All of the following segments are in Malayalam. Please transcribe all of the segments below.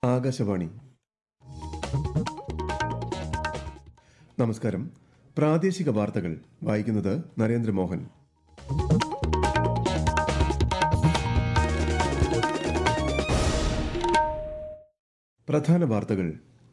ആകാശവാണി നമസ്കാരം പ്രാദേശിക വാർത്തകൾ വായിക്കുന്നത് നരേന്ദ്രമോഹൻ പ്രധാന വാർത്തകൾ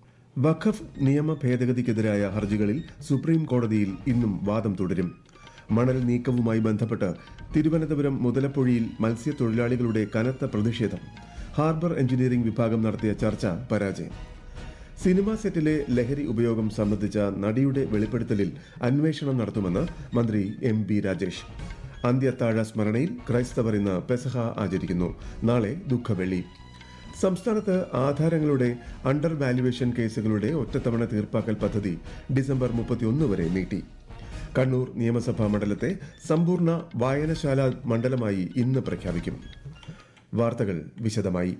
വഖഫ് നിയമ ഭേദഗതിക്കെതിരായ ഹർജികളിൽ സുപ്രീം കോടതിയിൽ ഇന്നും വാദം തുടരും മണൽ നീക്കവുമായി ബന്ധപ്പെട്ട് തിരുവനന്തപുരം മുതലപ്പുഴയിൽ മത്സ്യത്തൊഴിലാളികളുടെ കനത്ത പ്രതിഷേധം ഹാർബർ എഞ്ചിനീയറിംഗ് വിഭാഗം നടത്തിയ ചർച്ച പരാജയം സിനിമാ സെറ്റിലെ ലഹരി ഉപയോഗം സംബന്ധിച്ച നടിയുടെ വെളിപ്പെടുത്തലിൽ അന്വേഷണം നടത്തുമെന്ന് മന്ത്രി എം ബി രാജേഷ് അന്ത്യത്താഴ സ്മരണയിൽ ക്രൈസ്തവർ ഇന്ന് പെസഹ ആചരിക്കുന്നു നാളെ ദുഃഖവെള്ളി സംസ്ഥാനത്ത് ആധാരങ്ങളുടെ അണ്ടർ വാല്യുവേഷൻ കേസുകളുടെ ഒറ്റത്തവണ തീർപ്പാക്കൽ പദ്ധതി ഡിസംബർ മുപ്പത്തിയൊന്ന് വരെ നീട്ടി കണ്ണൂർ നിയമസഭാ മണ്ഡലത്തെ സമ്പൂർണ്ണ വായനശാല മണ്ഡലമായി ഇന്ന് പ്രഖ്യാപിക്കും വാർത്തകൾ വിശദമായി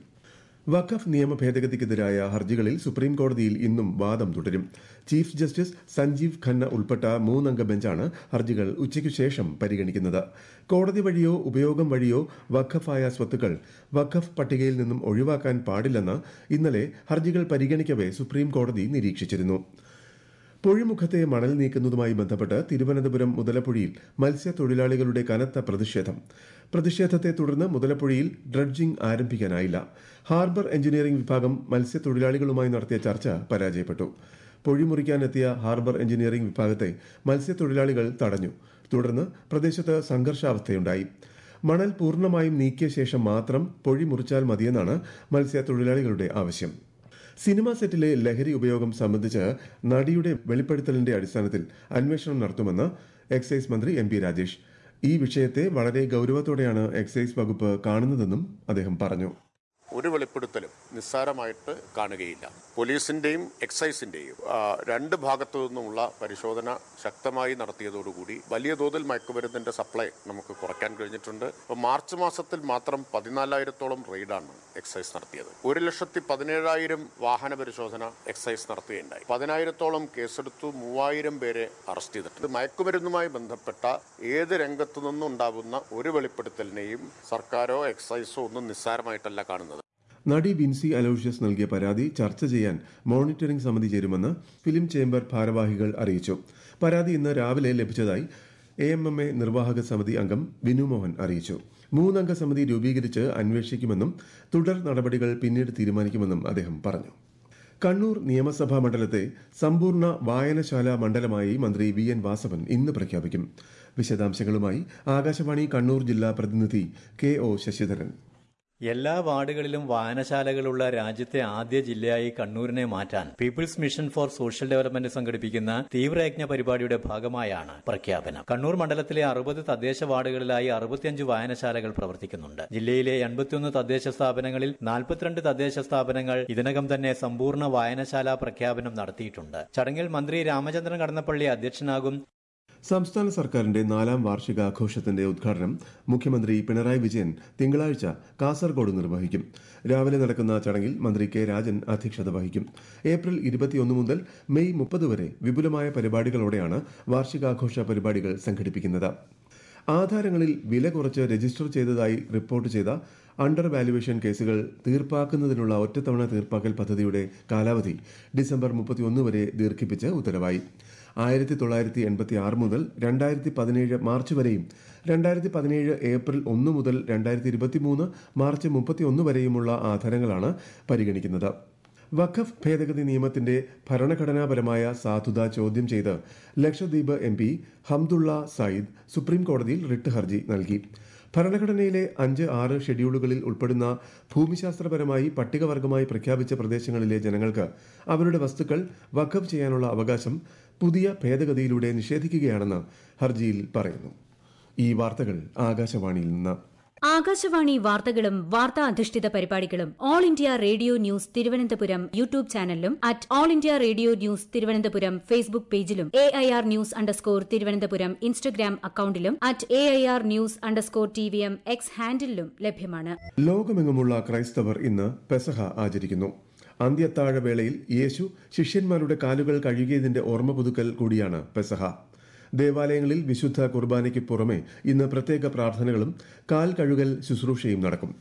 വഖഫ് നിയമ ഭേദഗതിക്കെതിരായ ഹർജികളിൽ സുപ്രീം കോടതിയിൽ ഇന്നും വാദം തുടരും ചീഫ് ജസ്റ്റിസ് സഞ്ജീവ് ഖന്ന ഉൾപ്പെട്ട മൂന്നംഗ ബെഞ്ചാണ് ഹർജികൾ ഉച്ചയ്ക്കു ശേഷം പരിഗണിക്കുന്നത് കോടതി വഴിയോ ഉപയോഗം വഴിയോ വഖഫായ സ്വത്തുക്കൾ വഖഫ് പട്ടികയിൽ നിന്നും ഒഴിവാക്കാൻ പാടില്ലെന്ന് ഇന്നലെ ഹർജികൾ പരിഗണിക്കവെ സുപ്രീം കോടതി നിരീക്ഷിച്ചിരുന്നു പൊഴിമുഖത്തെ മണൽ നീക്കുന്നതുമായി ബന്ധപ്പെട്ട് തിരുവനന്തപുരം മുതലപ്പുഴയിൽ മത്സ്യത്തൊഴിലാളികളുടെ കനത്ത പ്രതിഷേധം പ്രതിഷേധത്തെ തുടർന്ന് മുതലപ്പുഴയിൽ ഡ്രഡ്ജിംഗ് ആരംഭിക്കാനായില്ല ഹാർബർ എഞ്ചിനീയറിംഗ് വിഭാഗം മത്സ്യത്തൊഴിലാളികളുമായി നടത്തിയ ചർച്ച പരാജയപ്പെട്ടു പൊഴിമുറിക്കാനെത്തിയ ഹാർബർ എഞ്ചിനീയറിംഗ് വിഭാഗത്തെ മത്സ്യത്തൊഴിലാളികൾ തടഞ്ഞു തുടർന്ന് പ്രദേശത്ത് സംഘർഷാവസ്ഥയുണ്ടായി മണൽ പൂർണ്ണമായും നീക്കിയ ശേഷം മാത്രം പൊഴി മുറിച്ചാൽ മതിയെന്നാണ് മത്സ്യത്തൊഴിലാളികളുടെ ആവശ്യം സിനിമാ സെറ്റിലെ ലഹരി ഉപയോഗം സംബന്ധിച്ച് നടിയുടെ വെളിപ്പെടുത്തലിന്റെ അടിസ്ഥാനത്തിൽ അന്വേഷണം നടത്തുമെന്ന് എക്സൈസ് മന്ത്രി എം പി രാജേഷ് ഈ വിഷയത്തെ വളരെ ഗൌരവത്തോടെയാണ് എക്സൈസ് വകുപ്പ് കാണുന്നതെന്നും അദ്ദേഹം പറഞ്ഞു ഒരു വെളിപ്പെടുത്തലും നിസ്സാരമായിട്ട് കാണുകയില്ല പോലീസിന്റെയും എക്സൈസിന്റെയും ആ, രണ്ട് ഭാഗത്തു നിന്നുമുള്ള പരിശോധന ശക്തമായി നടത്തിയതോടുകൂടി വലിയ തോതിൽ മയക്കുമരുന്നിന്റെ സപ്ലൈ നമുക്ക് കുറയ്ക്കാൻ കഴിഞ്ഞിട്ടുണ്ട് അപ്പോൾ മാർച്ച് മാസത്തിൽ മാത്രം പതിനാലായിരത്തോളം റെയ്ഡാണ് എക്സൈസ് നടത്തിയത് ഒരു ലക്ഷത്തി പതിനേഴായിരം വാഹന പരിശോധന എക്സൈസ് നടത്തുകയുണ്ടായി പതിനായിരത്തോളം കേസെടുത്തു മൂവായിരം പേരെ അറസ്റ്റ് ചെയ്തിട്ടുണ്ട് മയക്കുമരുന്നുമായി ബന്ധപ്പെട്ട ഏത് രംഗത്തു നിന്നുണ്ടാകുന്ന ഒരു വെളിപ്പെടുത്തലിനെയും സർക്കാരോ എക്സൈസോ ഒന്നും നിസ്സാരമായിട്ടല്ല കാണുന്നത് നടി വിൻസി അലോഷ്യസ് നൽകിയ പരാതി ചർച്ച ചെയ്യാൻ മോണിറ്ററിംഗ് സമിതി ചേരുമെന്ന് ഫിലിം ചേംബർ ഭാരവാഹികൾ അറിയിച്ചു പരാതി ഇന്ന് രാവിലെ ലഭിച്ചതായി എ എം എം എ നിർവാഹക സമിതി അംഗം വിനു മോഹൻ അറിയിച്ചു മൂന്നംഗ സമിതി രൂപീകരിച്ച് അന്വേഷിക്കുമെന്നും തുടർ നടപടികൾ പിന്നീട് തീരുമാനിക്കുമെന്നും അദ്ദേഹം പറഞ്ഞു കണ്ണൂർ നിയമസഭാ മണ്ഡലത്തെ സമ്പൂർണ്ണ വായനശാല മണ്ഡലമായി മന്ത്രി വി എൻ വാസവൻ ഇന്ന് പ്രഖ്യാപിക്കും വിശദാംശങ്ങളുമായി ആകാശവാണി കണ്ണൂർ ജില്ലാ പ്രതിനിധി കെ ഒ ശശിധരൻ എല്ലാ വാർഡുകളിലും വായനശാലകളുള്ള രാജ്യത്തെ ആദ്യ ജില്ലയായി കണ്ണൂരിനെ മാറ്റാൻ people's mission for social development സംഘടിപ്പിക്കുന്ന തീവ്രയജ്ഞ പരിപാടിയുടെ ഭാഗമായാണ് പ്രഖ്യാപനം കണ്ണൂർ മണ്ഡലത്തിലെ അറുപത് തദ്ദേശ വാർഡുകളിലായി അറുപത്തിയഞ്ച് വായനശാലകൾ പ്രവർത്തിക്കുന്നുണ്ട് ജില്ലയിലെ എൺപത്തിയൊന്ന് തദ്ദേശ സ്ഥാപനങ്ങളിൽ നാൽപ്പത്തിരണ്ട് തദ്ദേശ സ്ഥാപനങ്ങൾ ഇതിനകം തന്നെ സമ്പൂർണ്ണ വായനശാല പ്രഖ്യാപനം നടത്തിയിട്ടുണ്ട് ചടങ്ങിൽ മന്ത്രി രാമചന്ദ്രൻ കടന്നപ്പള്ളി അധ്യക്ഷനാകും സംസ്ഥാന സർക്കാരിന്റെ നാലാം വാർഷികാഘോഷത്തിന്റെ ഉദ്ഘാടനം മുഖ്യമന്ത്രി പിണറായി വിജയൻ തിങ്കളാഴ്ച കാസർഗോഡ് നിർവഹിക്കും രാവിലെ നടക്കുന്ന ചടങ്ങിൽ മന്ത്രി കെ രാജൻ അധ്യക്ഷത വഹിക്കും ഏപ്രിൽ ഇരുപത്തിയൊന്ന് മുതൽ മെയ് മുപ്പത് വരെ വിപുലമായ പരിപാടികളോടെയാണ് വാർഷികാഘോഷ പരിപാടികൾ സംഘടിപ്പിക്കുന്നത് ആധാരങ്ങളിൽ വില കുറച്ച് രജിസ്റ്റർ ചെയ്തതായി റിപ്പോർട്ട് ചെയ്ത അണ്ടർ വാല്യുവേഷൻ കേസുകൾ തീർപ്പാക്കുന്നതിനുള്ള ഒറ്റത്തവണ തീർപ്പാക്കൽ പദ്ധതിയുടെ കാലാവധി ഡിസംബർ മുപ്പത്തിയൊന്ന് വരെ ദീർഘിപ്പിച്ച് ഉത്തരവായി ആയിരത്തി തൊള്ളായിരത്തി എൺപത്തി ആറ് മുതൽ രണ്ടായിരത്തി പതിനേഴ് മാർച്ച് വരെയും രണ്ടായിരത്തി പതിനേഴ് ഏപ്രിൽ ഒന്ന് മുതൽ രണ്ടായിരത്തി ഇരുപത്തിമൂന്ന് മാർച്ച് മുപ്പത്തിയൊന്ന് വരെയുമുള്ള ആധാരങ്ങളാണ് പരിഗണിക്കുന്നത് വഖഫ് ഭേദഗതി നിയമത്തിന്റെ ഭരണഘടനാപരമായ സാധുത ചോദ്യം ചെയ്ത് Lakshadweep M P Hamdullah Sayeed supreme കോടതിയിൽ റിട്ട് ഹർജി നൽകി ഭരണഘടനയിലെ അഞ്ച് ആറ് ഷെഡ്യൂളുകളിൽ ഉൾപ്പെടുന്ന ഭൂമിശാസ്ത്രപരമായി പട്ടികവർഗമായി പ്രഖ്യാപിച്ച പ്രദേശങ്ങളിലെ ജനങ്ങൾക്ക് അവരുടെ വസ്തുക്കൾ വഖഫ് ചെയ്യാനുള്ള അവകാശം പുതിയ ഭേദഗതിയിലൂടെ നിഷേധിക്കുകയാണെന്ന് ഹർജിയിൽ പറയുന്നു ഈ വാർത്തകൾ ആകാശവാണിയിൽ നിന്ന് ആകാശവാണി വാർത്തകളും വാർത്താ അധിഷ്ഠിത പരിപാടികളും all India radio news Thiruvananthapuram YouTube ചാനലിലും at all India radio news Thiruvananthapuram Facebook പേജിലും A I R news underscore Thiruvananthapuram Instagram അക്കൌണ്ടിലും at A I R news underscore T V M X ഹാൻഡിലും ലഭ്യമാണ് ലോകമെങ്ങുമുള്ള ക്രൈസ്തവർ ഇന്ന് പെസഹ ആചരിക്കുന്നു അന്ത്യത്താഴ വേളയിൽ യേശു ശിഷ്യന്മാരുടെ കാലുകൾ കഴുകിയതിന്റെ ഓർമ്മ പുതുക്കൽ കൂടിയാണ് പെസഹ ദേവാലയങ്ങളിൽ വിശുദ്ധ കുർബാനയ്ക്ക് പുറമെ ഇന്ന് പ്രത്യേക പ്രാർത്ഥനകളും കാൽ കഴുകൽ ശുശ്രൂഷയും നടക്കും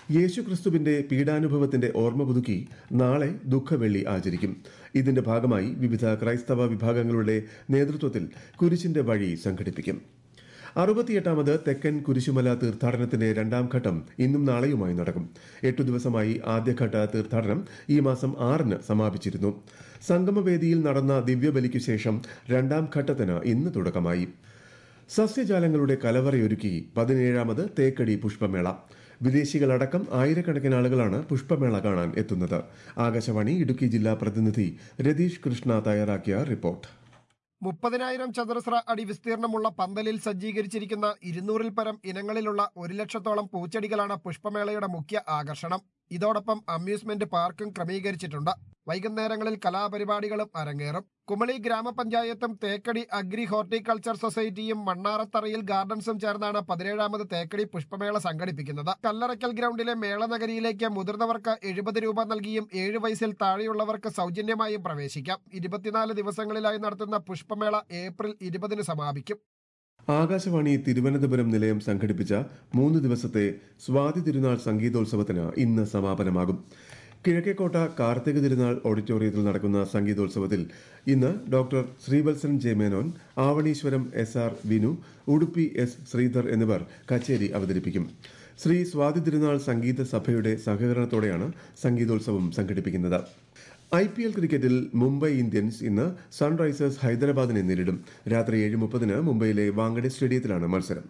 യേശുക്രിസ്തുവിന്റെ പീഡാനുഭവത്തിന്റെ ഓർമ്മ പുതുക്കി നാളെ ദുഃഖവെള്ളി ആചരിക്കും ഇതിന്റെ ഭാഗമായി വിവിധ ക്രൈസ്തവ വിഭാഗങ്ങളുടെ നേതൃത്വത്തിൽ കുരിശിന്റെ വഴി സംഘടിപ്പിക്കും അറുപത്തിയെട്ടാമത് തെക്കൻ കുരിശുമല തീർത്ഥാടനത്തിന്റെ രണ്ടാം ഘട്ടം ഇന്നും നാളെയുമായി നടക്കും എട്ടു ദിവസമായി ആദ്യഘട്ട തീർത്ഥാടനം ഈ മാസം ആറിന് സമാപിച്ചിരുന്നു സംഗമവേദിയിൽ നടന്ന ദിവ്യബലിക്കു ശേഷം രണ്ടാം ഘട്ടത്തിന് ഇന്ന് തുടക്കമായി സസ്യജാലങ്ങളുടെ കലവറയൊരുക്കി പതിനേഴാമത് തേക്കടി പുഷ്പമേള വിദേശികളടക്കം ആയിരക്കണക്കിന് ആളുകളാണ് പുഷ്പമേള കാണാൻ എത്തുന്നത് ആകാശവാണി ഇടുക്കി ജില്ലാ പ്രതിനിധി രതീഷ് കൃഷ്ണ തയ്യാറാക്കിയ റിപ്പോർട്ട് മുപ്പതിനായിരം ചതുരശ്ര അടി വിസ്തീർണമുള്ള പന്തലിൽ സജ്ജീകരിച്ചിരിക്കുന്ന ഇരുന്നൂറിൽ പരം ഇനങ്ങളിലുള്ള ഒരു ലക്ഷത്തോളം പൂച്ചെടികളാണ് പുഷ്പമേളയുടെ മുഖ്യ ആകർഷണം ഇതോടൊപ്പം അമ്യൂസ്മെന്റ് പാർക്കും ക്രമീകരിച്ചിട്ടുണ്ട് വൈകുന്നേരങ്ങളിൽ കലാപരിപാടികളും അരങ്ങേറും കുമളി ഗ്രാമപഞ്ചായത്തും തേക്കടി അഗ്രി ഹോർട്ടിക്കൾച്ചർ സൊസൈറ്റിയും മണ്ണാറത്തറയിൽ ഗാർഡൻസും ചേർന്നാണ് പതിനേഴാമത് തേക്കടി പുഷ്പമേള സംഘടിപ്പിക്കുന്നത് കല്ലറയ്ക്കൽ ഗ്രൗണ്ടിലെ മേളനഗരിയിലേക്ക് മുതിർന്നവർക്ക് എഴുപത് രൂപ നൽകിയും ഏഴ് വയസ്സിൽ താഴെയുള്ളവർക്ക് സൗജന്യമായും പ്രവേശിക്കാം ഇരുപത്തിനാല് ദിവസങ്ങളിലായി നടത്തുന്ന പുഷ്പമേള ഏപ്രിൽ ഇരുപതിന് സമാപിക്കും ആകാശവാണി തിരുവനന്തപുരം നിലയം സംഘടിപ്പിച്ച മൂന്ന് ദിവസത്തെ സ്വാതി തിരുനാൾ സംഗീതോത്സവത്തിന് ഇന്ന് സമാപനമാകും കിഴക്കേക്കോട്ട കാർത്തിക തിരുനാൾ ഓഡിറ്റോറിയത്തിൽ നടക്കുന്ന സംഗീതോത്സവത്തിൽ ഇന്ന് doctor Srivalsan J Menon Avaneeswaram S R Vinu Udupi S Sridhar എന്നിവർ കച്ചേരി അവതരിപ്പിക്കും ശ്രീ സ്വാതി തിരുനാൾ സംഗീത സഭയുടെ സഹകരണത്തോടെയാണ് സംഗീതോത്സവം സംഘടിപ്പിക്കുന്നത് ഐ പി എൽ ക്രിക്കറ്റിൽ മുംബൈ ഇന്ത്യൻസ് ഇന്ന് സൺറൈസേഴ്സ് ഹൈദരാബാദിനെ നേരിടും രാത്രി ഏഴ് മുപ്പതിന് മുംബൈയിലെ വാങ്കഡെ സ്റ്റേഡിയത്തിലാണ് മത്സരം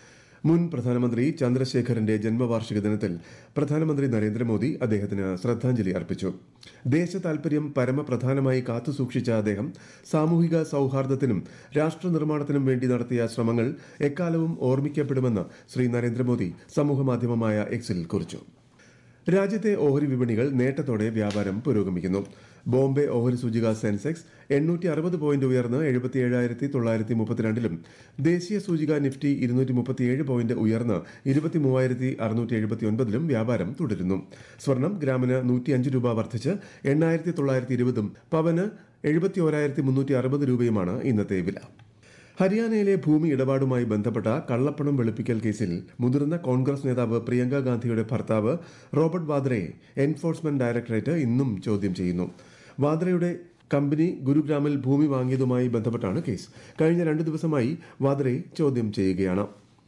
മുൻ പ്രധാനമന്ത്രി ചന്ദ്രശേഖരന്റെ ജന്മവാർഷിക ദിനത്തിൽ പ്രധാനമന്ത്രി നരേന്ദ്രമോദി അദ്ദേഹത്തിന് ശ്രദ്ധാഞ്ജലി അർപ്പിച്ചു ദേശ താൽപര്യം പരമപ്രധാനമായി കാത്തുസൂക്ഷിച്ച അദ്ദേഹം സാമൂഹിക സൌഹാർദ്ദത്തിനും രാഷ്ട്ര നിർമ്മാണത്തിനും വേണ്ടി നടത്തിയ ശ്രമങ്ങൾ എക്കാലവും ഓർമ്മിക്കപ്പെടുമെന്ന് ശ്രീ നരേന്ദ്രമോദി സമൂഹമാധ്യമമായ എക്സിൽ കുറിച്ചു രാജ്യത്തെ ഓഹരി വിപണികൾ നേട്ടത്തോടെ വ്യാപാരം പുരോഗമിക്കുന്നു ബോംബെ ഓഹരി സൂചിക സെൻസെക്സ് എണ്ണൂറ്റി അറുപത് പോയിന്റ് ഉയർന്ന് എഴുപത്തിയേഴായിരത്തി തൊള്ളായിരത്തി മുപ്പത്തിരണ്ടിലും ദേശീയ സൂചിക നിഫ്റ്റി ഇരുന്നൂറ്റി മുപ്പത്തിയേഴ് പോയിന്റ് ഉയർന്ന് ഇരുപത്തി മൂവായിരത്തി അറുന്നൂറ്റി എഴുപത്തി ഒൻപതിലും വ്യാപാരം തുടരുന്നു സ്വർണം ഗ്രാമിന് നൂറ്റിയഞ്ച് രൂപ വർദ്ധിച്ച് എണ്ണായിരത്തി തൊള്ളായിരത്തി ഇരുപതും പവന് എഴുപത്തി ഓരായിരത്തി മുന്നൂറ്റി അറുപത് രൂപയുമാണ് ഇന്നത്തെ വില ഹരിയാനയിലെ ഭൂമി ഇടപാടുമായി ബന്ധപ്പെട്ട കള്ളപ്പണം വെളുപ്പിക്കൽ കേസിൽ മുതിർന്ന കോൺഗ്രസ് നേതാവ് പ്രിയങ്ക ഗാന്ധിയുടെ ഭർത്താവ് റോബർട്ട് വാദ്രയെ എൻഫോഴ്സ്മെന്റ് ഡയറക്ടറേറ്റ് ഇന്നും ചോദ്യം ചെയ്യുന്നു വാദ്രയുടെ കമ്പനി ഗുരുഗ്രാമിൽ ഭൂമി വാങ്ങിയതുമായി ബന്ധപ്പെട്ടാണ് കേസ് കഴിഞ്ഞ രണ്ട് ദിവസമായി വാദ്രയെ ചോദ്യം ചെയ്യുകയാണ്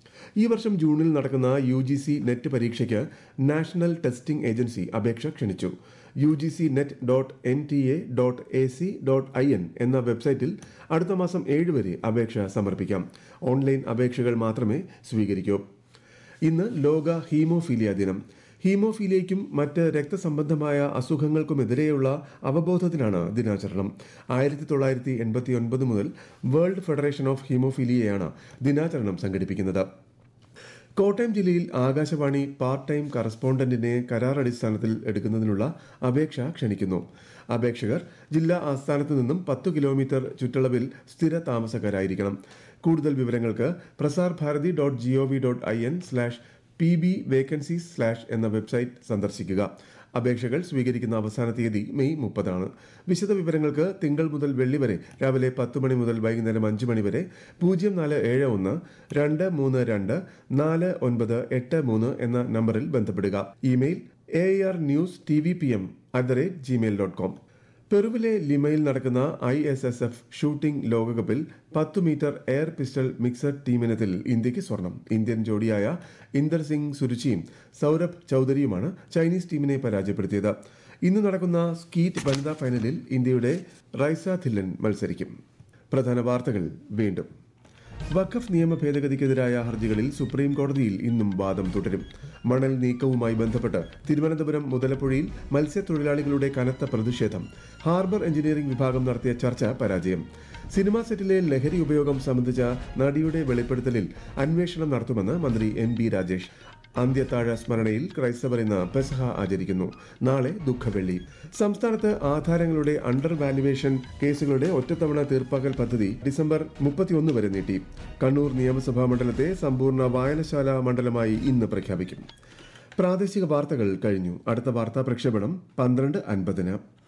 ഈ വർഷം ജൂണിൽ നടക്കുന്ന യു ജി സി നെറ്റ് പരീക്ഷയ്ക്ക് നാഷണൽ ടെസ്റ്റിംഗ് ഏജൻസി അപേക്ഷ ക്ഷണിച്ചു U G C net dot N T A dot A C dot I N എന്ന വെബ്സൈറ്റിൽ അടുത്ത മാസം ഏഴ് വരെ അപേക്ഷ സമർപ്പിക്കാം ഓൺലൈൻ അപേക്ഷകൾ മാത്രമേ സ്വീകരിക്കൂ ഇന്ന് ലോക ഹീമോഫീലിയ ദിനം ഹീമോഫീലിയയ്ക്കും മറ്റ് രക്തസംബന്ധമായ അസുഖങ്ങൾക്കുമെതിരെയുള്ള അവബോധത്തിനാണ് ദിനാചരണം ആയിരത്തി തൊള്ളായിരത്തി എൺപത്തി ഒൻപത് മുതൽ വേൾഡ് ഫെഡറേഷൻ ഓഫ് ഹീമോഫീലിയയാണ് ദിനാചരണം സംഘടിപ്പിക്കുന്നത് കോട്ടയം ജില്ലയിൽ ആകാശവാണി പാർട്ട് ടൈം കറസ്പോണ്ടന്റിനെ കരാർ അടിസ്ഥാനത്തിൽ എടുക്കുന്നതിനുള്ള അപേക്ഷ ക്ഷണിക്കുന്നു അപേക്ഷകർ ജില്ലാ ആസ്ഥാനത്ത് നിന്നും പത്ത് കിലോമീറ്റർ ചുറ്റളവിൽ സ്ഥിര താമസക്കാരായിരിക്കണം കൂടുതൽ വിവരങ്ങൾക്ക് Prasar Bharati dot GOV dot I N slash P B vacancies slash എന്ന വെബ്സൈറ്റ് സന്ദർശിക്കുക അപേക്ഷകൾ സ്വീകരിക്കുന്ന അവസാന തീയതി മെയ് മുപ്പതാണ് വിശദ വിവരങ്ങൾക്ക് തിങ്കൾ മുതൽ വെള്ളി വരെ രാവിലെ പത്ത് മണി മുതൽ വൈകുന്നേരം അഞ്ച് മണി വരെ പൂജ്യം നാല് ഏഴ് ഒന്ന് രണ്ട് മൂന്ന് രണ്ട് നാല് ഒൻപത് എട്ട് മൂന്ന് എന്ന നമ്പറിൽ ബന്ധപ്പെടുക email A R news T V P M at the rate gmail dot com പെറുവിലെ ലിമയിൽ നടക്കുന്ന I S S F shooting ലോകകപ്പിൽ പത്ത് മീറ്റർ എയർ പിസ്റ്റൾ മിക്സഡ് ടീമിനത്തിൽ ഇന്ത്യയ്ക്ക് സ്വർണം ഇന്ത്യൻ ജോഡിയായ ഇന്ദർ സിംഗ് സുരുചിയും സൌരഭ് ചൌധരിയുമാണ് ചൈനീസ് ടീമിനെ പരാജയപ്പെടുത്തിയത് ഇന്ന് നടക്കുന്ന സ്കീറ്റ് വനിതാ ഫൈനലിൽ ഇന്ത്യയുടെ റൈസ ധില്ലൻ മത്സരിക്കും പ്രധാന വാർത്തകൾ വീണ്ടും വഖഫ് നിയമ ഭേദഗതിക്കെതിരായ ഹർജികളിൽ സുപ്രീം കോടതിയിൽ ഇന്നും വാദം തുടരും മണൽ നീക്കവുമായി ബന്ധപ്പെട്ട് തിരുവനന്തപുരം മുതലപ്പുഴയിൽ മത്സ്യത്തൊഴിലാളികളുടെ കനത്ത പ്രതിഷേധം ഹാർബർ എഞ്ചിനീയറിംഗ് വിഭാഗം നടത്തിയ ചർച്ച പരാജയം സിനിമാ സെറ്റിലെ ലഹരി ഉപയോഗം സംബന്ധിച്ച നടിയുടെ വെളിപ്പെടുത്തലിൽ അന്വേഷണം നടത്തുമെന്ന് മന്ത്രി എം ബി രാജേഷ് അന്ത്യത്താഴ സ്മരണയിൽ ക്രൈസ്തവർ ഇന്ന് പെസഹ ആചരിക്കുന്നു നാളെ ദുഃഖവെള്ളി സംസ്ഥാനത്ത് ആധാരങ്ങളുടെ അണ്ടർ വാല്യുവേഷൻ കേസുകളുടെ ഒറ്റത്തവണ തീർപ്പാക്കൽ പദ്ധതി ഡിസംബർ മുപ്പത്തിയൊന്ന് വരെ നീട്ടി കണ്ണൂർ നിയമസഭാ മണ്ഡലത്തെ സമ്പൂർണ്ണ വായനശാല മണ്ഡലമായി ഇന്ന് പ്രഖ്യാപിക്കും പ്രാദേശിക വാർത്തകൾ കഴിഞ്ഞു അടുത്ത വാർത്താ പ്രക്ഷേപണം പന്ത്രണ്ട് അൻപതിന്